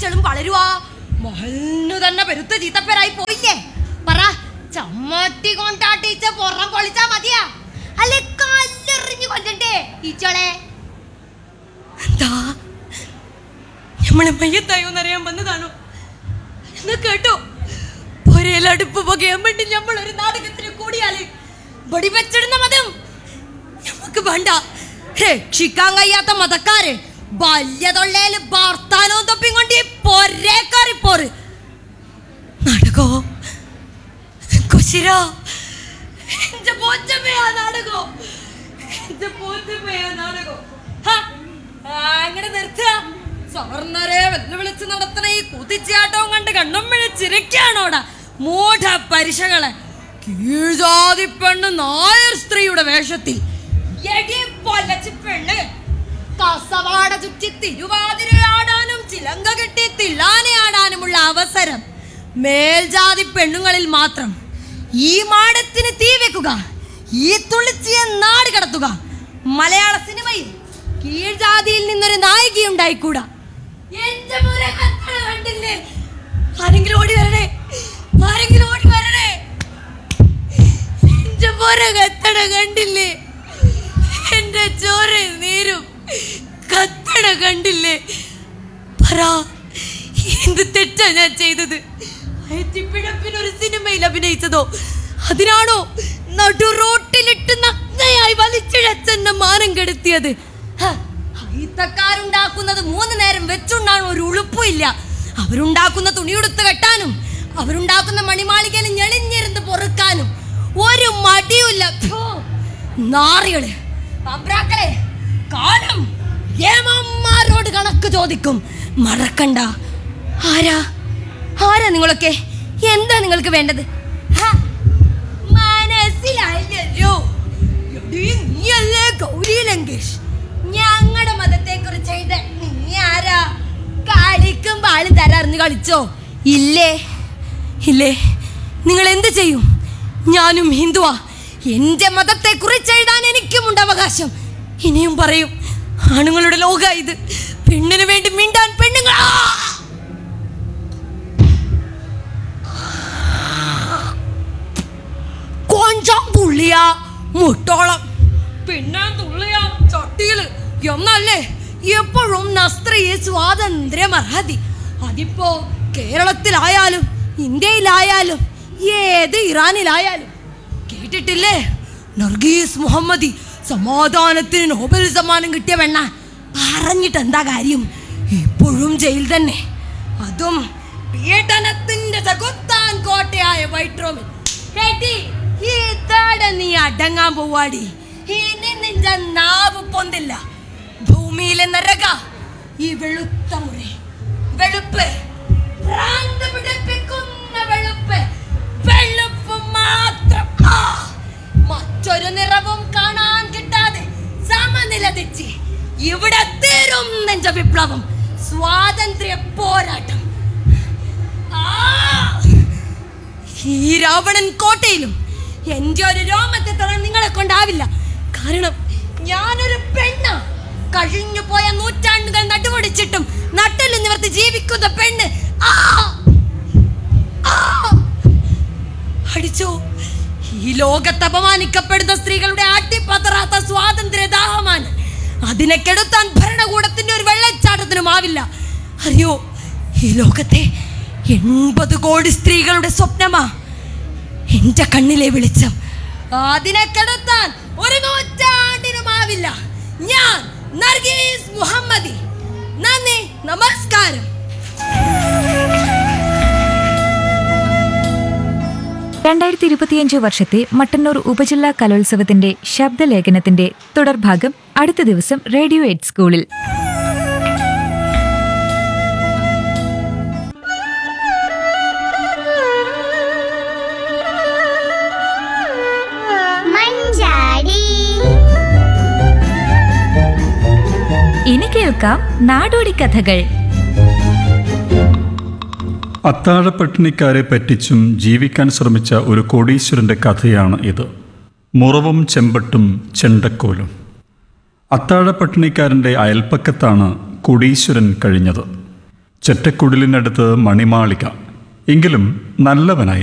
പഠിച്ചളും വളരുവാ മഹന്നു തന്നെ പെരുത്ത ചീത്തപ്പേരായി പോയില്ലേ പറ ചമ്മട്ടി കൊണ്ടാട്ടിച്ച പുറം പൊളിച്ചാ മതിയാ അല്ലെ കല്ലെറിഞ്ഞു കൊല്ലണ്ടേ ഈച്ചോളെ എന്താ നമ്മളെ മയ്യത്തായോ എന്നറിയാൻ വന്നതാണോ എന്ന് കേട്ടോ ഒരേലടുപ്പ് പുകയാൻ വേണ്ടി നമ്മൾ ഒരു നാടകത്തിന് കൂടിയാല് വെടിവെച്ചിടുന്ന മതം നമുക്ക് വേണ്ട രക്ഷിക്കാൻ കഴിയാത്ത മതക്കാര് വല്യതൊള്ളേല് ഭർത്താനവും തൊപ്പിയും കൊണ്ട് ഈ പൊരേ കയറിപ്പോറ് നാടകോ കുശിരോ എന്റെ പോച്ചമ്മയാ നാടകോ എന്റെ പോച്ചമ്മയാ നാടകോ ഹാ, അങ്ങനെ നിർത്തുക സ്വർണ്ണരെ വെല്ലുവിളിച്ച് നടത്തണ ഈ കുതിച്ചാട്ടവും കണ്ട് കണ്ണും മിഴിച്ചിരിക്കാണോടാ മൂഢ പരിശകളെ കീഴ്ജാതി പെണ്ണ് നായർ സ്ത്രീയുടെ വേഷത്തിൽ എടി പൊലച്ച് പെണ്ണ് കസവാട ചുറ്റി തിരുവാതിരയാടാനും ചിലങ്ക കെട്ടി തില്ലാനയാടാനുമുള്ള അവസരം മേൽജാതി പെണ്ണുങ്ങളിൽ മാത്രം ഈ മാടത്തിന് തീ വെക്കുക ഈ തുള്ളിച്ചിയെ നാട് കടത്തുക മലയാള സിനിമയിൽ കീഴ്ജാതിയിൽ നിന്നൊരു നായിക ഉണ്ടായിക്കൂടാ എന്റെ മോനെ കത്തണ കണ്ടില്ലേ ആരെങ്കിലും ഓടി വരണേ ആരെങ്കിലും ഓടി വരണേ എന്റെ മോനെ കത്തണ കണ്ടില്ലേ എന്റെ ചോര നീരും കത്തണ കണ്ടില്ലേ പറ എന്ത് തെറ്റാ ഞാൻ ചെയ്തത് അയറ്റിപ്പിഴപ്പിന് ഒരു സിനിമയിൽ അഭിനയിച്ചതോ അതിനാണോ നടു റോട്ടിലിട്ട് നഗ്നയായി വലിച്ചിഴച്ചെന്നെ മാനം കെടുത്തിയത് ഹ, അയിത്തക്കാരുണ്ടാക്കുന്നത് മൂന്ന് നേരം വെച്ചുണ്ടാണ് ഒരു ഉളുപ്പും ഇല്ല അവരുണ്ടാക്കുന്ന തുണിയുടുത്ത് കെട്ടാനും അവരുണ്ടാക്കുന്ന മണിമാളികയിൽ ഞെളിഞ്ഞിരുന്ന് പൊറുക്കാനും ഒരു മടിയുമില്ല ഫോ, നാറികള് അബ്രാക്കളെ കാലം ഏമാന്മാരോട് കണക്ക് ചോദിക്കും മറക്കണ്ട ആരാ ആരാ നിങ്ങളൊക്കെ എന്താ നിങ്ങൾക്ക് വേണ്ടത് ഹ, മനസ്സിലായില്ലല്ലോ എടീ, നീയല്ലേ ഗൗരി ലങ്കേഷ് ഞങ്ങളുടെ മതത്തെ കുറിച്ച് എഴുത നീ ആരാ കളിക്കും പാളും തരാറിന് കളിച്ചോ ഇല്ലേ ഇല്ലേ നിങ്ങൾ എന്ത് ചെയ്യും ഞാനും ഹിന്ദുവാ എന്റെ മതത്തെ കുറിച്ച് എഴുതാൻ എനിക്കുമുണ്ട് അവകാശം ഇനിയും പറയും ആണുങ്ങളുടെ ലോക ഇത് പെണ്ണിന് വേണ്ടി മിണ്ടാൻ പെണ്ണുങ്ങൾ ആ! കൊഞ്ചം തുള്ളിയ മുട്ടോളം പിന്നെ തുള്ളിയ ചട്ടിയില് എന്നല്ലേ എപ്പോഴും നസ്ത്രീയെ സ്വാതന്ത്ര്യം അർഹതി അതിപ്പോ കേരളത്തിലായാലും ഇന്ത്യയിലായാലും ഏത് ഇറാനിലായാലും കേട്ടിട്ടില്ലേ നർഗീസ് മുഹമ്മദി സമാധാനത്തിന് നോബൽ സമ്മാനം കിട്ടിയ പെണ്ണ പറഞ്ഞിട്ട് എന്താ കാര്യം ഇപ്പോഴും ജയിൽ തന്നെ അതും പീഡനത്തിന്റെ ചകുത്താൻ കോട്ടയായ വൈറ്റ് റോമിൽ എടി, ഇതാടെ നീ അടങ്ങാൻ പോവാടി ഇനി നിന്റെ നാവ് പൊന്തില്ല ഭൂമിയിലെ നരക ഈ വെളുത്ത മുറി വെളുപ്പ് ഭ്രാന്ത് പിടിപ്പിക്കുന്ന വെളുപ്പ് വെളുപ്പ് മാത്രം ആ! മറ്റൊരു നിറവും കാണാൻ കിട്ടാതെ സമനില തെറ്റി ഇവിടെ തീരും നെഞ്ച വിപ്ലവം സ്വാതന്ത്ര്യ പോരാട്ടം ആ! ഈ രാവണൻ കോട്ടയിലും എന്റെ ഒരു രോമത്തെ തൊടാൻ നിങ്ങളെ കൊണ്ടാവില്ല കാരണം ഞാനൊരു പെണ്ണ കഴിഞ്ഞു പോയ നൂറ്റാണ്ടുകൾ നടുപൊടിച്ചിട്ടും നട്ടിൽ നിവർത്തി ജീവിക്കുന്ന പെണ്ണ് ആ ആ! അടിച്ചോ ഈ ലോകത്ത് അപമാനിക്കപ്പെടുന്ന സ്ത്രീകളുടെ അട്ടിപ്പതറാത്ത സ്വാതന്ത്ര്യ ദാഹമാണ് അതിനെ കെടുത്താൻ ഭരണകൂടത്തിന്റെ ഒരു വെള്ളച്ചാട്ടത്തിനും ആവില്ല അറിയോ ഈ ലോകത്തെ എൺപത് കോടി സ്ത്രീകളുടെ സ്വപ്നമാ എന്റെ കണ്ണിലെ വെളിച്ചം അതിനെ കെടുത്താൻ ഒരു നൂറ്റാണ്ടിനുമാവില്ല ഞാൻ നർഗീസ് മുഹമ്മദി നന്ദി നമസ്കാരം രണ്ടായിരത്തി ഇരുപത്തിയഞ്ച് വർഷത്തെ മട്ടന്നൂർ ഉപജില്ലാ കലോത്സവത്തിന്റെ ശബ്ദലേഖനത്തിന്റെ തുടർഭാഗം അടുത്ത ദിവസം റേഡിയോ എയ്റ്റ് സ്കൂളിൽ മഞ്ചാടി ഇനി കേൾക്കാം നാടോടി കഥകൾ അത്താഴപ്പട്ടിണിക്കാരെ പറ്റിച്ചും ജീവിക്കാൻ ശ്രമിച്ച ഒരു കോടീശ്വരൻ്റെ കഥയാണ് ഇത് മുറവും ചെമ്പട്ടും ചെണ്ടക്കോലും അത്താഴപ്പട്ടിണിക്കാരൻ്റെ അയൽപ്പക്കത്താണ് കോടീശ്വരൻ കഴിഞ്ഞത് ചെറ്റക്കുടിലിനടുത്ത് മണിമാളിക എങ്കിലും നല്ലവനായി